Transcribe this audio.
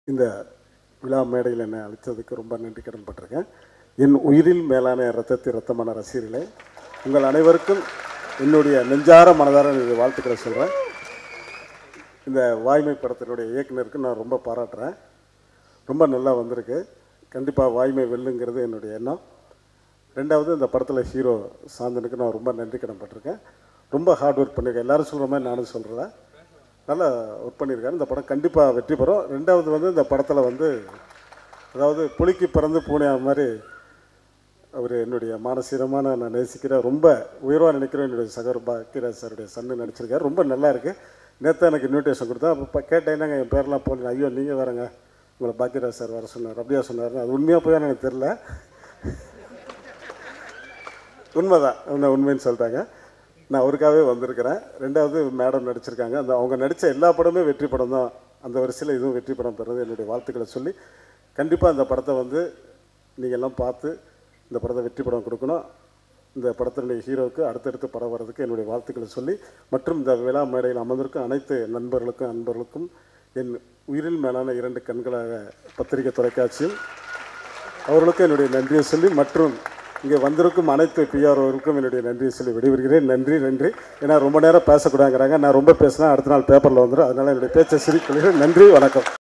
இந்த விழா மேடையில் என்னை அழைத்ததுக்கு ரொம்ப நன்றி கடன் பட்டிருக்கேன் என் உயிரில் மேலான ரத்தத்தை ரத்தமான ரசிகர்களே உங்கள் அனைவருக்கும் என்னுடைய நெஞ்சார மனதார என்னுடைய வாழ்த்துக்களை சொல்கிறேன் இந்த வாய்மை படத்தினுடைய இயக்குனருக்கு நான் ரொம்ப பாராட்டுறேன் ரொம்ப நல்லா வந்திருக்கு கண்டிப்பாக வாய்மை வெல்லுங்கிறது என்னுடைய எண்ணம் ரெண்டாவது இந்த படத்தில் ஹீரோ சாந்தனுக்கு நான் ரொம்ப நன்றி கடன் பட்டிருக்கேன் ரொம்ப ஹார்ட் ஒர்க் பண்ணியிருக்கேன் எல்லாரும் சொல்கிற மாதிரி நானும் சொல்கிறேன் நல்லா ஒர்க் பண்ணியிருக்காரு இந்த படம் கண்டிப்பாக வெற்றி பெறும் ரெண்டாவது வந்து இந்த படத்தில் வந்து அதாவது புலிக்கு பிறந்து பூனை மாதிரி அவர் என்னுடைய மானசீரமான நான் நேசிக்கிற ரொம்ப உயர்வாக நினைக்கிற என்னுடைய சகர் பாக்கியராஜ் சாருடைய சன்னு நடிச்சிருக்காரு ரொம்ப நல்லா இருக்கு நேற்று எனக்கு இன்விடேஷன் கொடுத்தா அப்போ கேட்டேன் என்னங்க என் பேர்லாம் போனீங்க ஐயோ நீங்கள் வரங்க உங்களை பாக்கியராஜ் சார் வர சொன்னார் அப்படியா சொன்னார் அது உண்மையாக போய் எனக்கு தெரில உண்மைதான் உண்மை உண்மைன்னு சொல்லிட்டாங்க நான் அவருக்காகவே வந்திருக்கிறேன் ரெண்டாவது மேடம் நடிச்சிருக்காங்க அந்த அவங்க நடித்த எல்லா படமே வெற்றி படம் தான் அந்த வரிசையில் இதுவும் வெற்றி படம் பெறது என்னுடைய வாழ்த்துக்களை சொல்லி கண்டிப்பாக அந்த படத்தை வந்து நீங்கள் எல்லாம் பார்த்து இந்த படத்தை வெற்றி படம் கொடுக்கணும் இந்த படத்தினுடைய ஹீரோவுக்கு அடுத்தடுத்து படம் வர்றதுக்கு என்னுடைய வாழ்த்துக்களை சொல்லி மற்றும் இந்த விழா மேடையில் அமர்ந்திருக்கும் அனைத்து நண்பர்களுக்கும் அன்பர்களுக்கும் என் உயிரில் மேலான இரண்டு கண்களாக பத்திரிகை தொலைக்காட்சியும் அவர்களுக்கும் என்னுடைய நன்றியை சொல்லி மற்றும் இங்கே வந்திருக்கும் அனைத்து பிஆர்ஓருக்கும் என்னுடைய நன்றியை சொல்லி விடைபெறுகிறேன் நன்றி நன்றி ஏன்னா ரொம்ப நேரம் பேசக்கூடாங்கிறாங்க நான் ரொம்ப பேசினா அடுத்த நாள் பேப்பரில் வந்துடும் அதனால் என்னுடைய பேச்சை சிரிக்கொள்கிறேன் நன்றி வணக்கம்